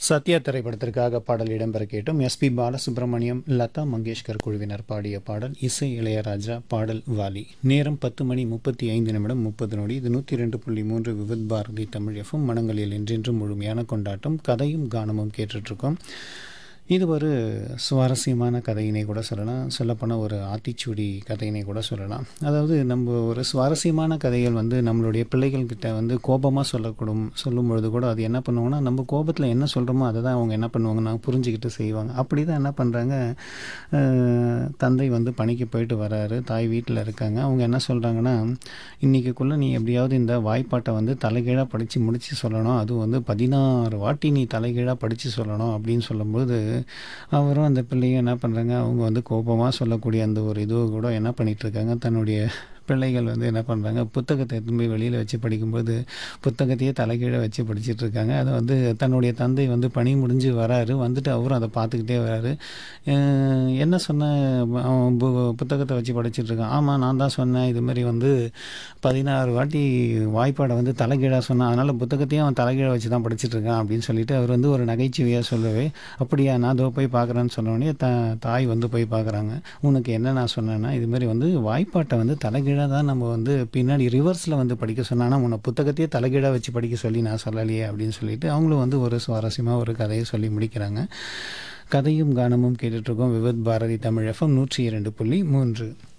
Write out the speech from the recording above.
சத்யா திரைப்படத்திற்காக பாடல் இடம்பெற கேட்டும் எஸ்பி பாலசுப்ரமணியம் லதா மங்கேஷ்கர் குழுவினர் பாடிய பாடல் இசை இளையராஜா பாடல் வாலி நேரம் பத்து மணி முப்பத்தி ஐந்து நிமிடம் முப்பது நொடி இது நூற்றி ரெண்டு புள்ளி மூன்று விவித் பாரதி தமிழ் எஃப்எம் மனங்களில் என்றென்றும் முழுமையான கொண்டாட்டம் கதையும் கானமும் கேட்டுட்ருக்கோம் இது ஒரு சுவாரஸ்யமான கதையினை கூட சொல்லலாம் சொல்லப்போனால் ஒரு ஆத்திச்சூடி கதையினை கூட சொல்லலாம் அதாவது நம்ம ஒரு சுவாரஸ்யமான கதைகள் வந்து நம்மளுடைய பிள்ளைகள்கிட்ட வந்து கோபமாக சொல்லக்கூடும் சொல்லும் பொழுது கூட அது என்ன பண்ணுவாங்கன்னா நம்ம கோபத்தில் என்ன சொல்கிறோமோ அதை தான் அவங்க என்ன பண்ணுவாங்கன்னா புரிஞ்சுக்கிட்டு செய்வாங்க அப்படி தான் என்ன பண்ணுறாங்க தந்தை வந்து பணிக்கு போயிட்டு வராரு தாய் வீட்டில் இருக்காங்க அவங்க என்ன சொல்கிறாங்கன்னா இன்றைக்கிக்குள்ளே நீ எப்படியாவது இந்த வாய்ப்பாட்டை வந்து தலைகீழாக படித்து முடித்து சொல்லணும் அதுவும் வந்து பதினாறு வாட்டி நீ தலைகீழாக படித்து சொல்லணும் அப்படின்னு சொல்லும்போது அவரும் அந்த பிள்ளையும் என்ன பண்ணுறாங்க அவங்க வந்து கோபமாக சொல்லக்கூடிய அந்த ஒரு இதுவை கூட என்ன பண்ணிகிட்ருக்காங்க தன்னுடைய பிள்ளைகள் வந்து என்ன பண்ணுறாங்க புத்தகத்தை எடுத்துன்னு போய் வெளியில் வச்சு படிக்கும்போது புத்தகத்தையே தலைகீழே வச்சு படிச்சுட்டு இருக்காங்க அதை வந்து தன்னுடைய தந்தை வந்து பணி முடிஞ்சு வராரு வந்துட்டு அவரும் அதை பார்த்துக்கிட்டே வராரு அஹ் என்ன சொன்ன அவன் பு புத்தகத்தை வச்சு படிச்சுட்டு இருக்கான் ஆமாம் நான் தான் சொன்னேன் இது மாதிரி வந்து பதினாறு வாட்டி வாய்ப்பாடை வந்து தலைகீழாக சொன்னான் அதனால் புத்தகத்தையும் அவன் தலைகீழ வச்சு தான் படிச்சுட்டு இருக்கான் அப்படின்னு சொல்லிட்டு அவர் வந்து ஒரு நகைச்சுவையாக சொல்லவே அப்படியா நான் அதோ போய் பார்க்குறேன்னு சொன்னோடனே த தாய் வந்து போய் பார்க்குறாங்க உனக்கு என்ன நான் சொன்னேன்னா இது மாதிரி வந்து வாய்ப்பாட்டை வந்து தலைகீழாக தான் நம்ம வந்து பின்னாடி ரிவர்ஸில் வந்து படிக்க சொன்னானா உன்னை புத்தகத்தையே தலைகீழாக வச்சு படிக்க சொல்லி நான் சொல்லலையே அப்படின்னு சொல்லிட்டு அவங்களும் வந்து ஒரு சுவாரஸ்யமாக ஒரு கதையை சொல்லி முடிக்கிறாங்க கதையும் கானமும் கேட்டுட்ருக்கோம் விவத் பாரதி தமிழ் எஃப்எம் நூற்றி இரண்டு புள்ளி மூன்று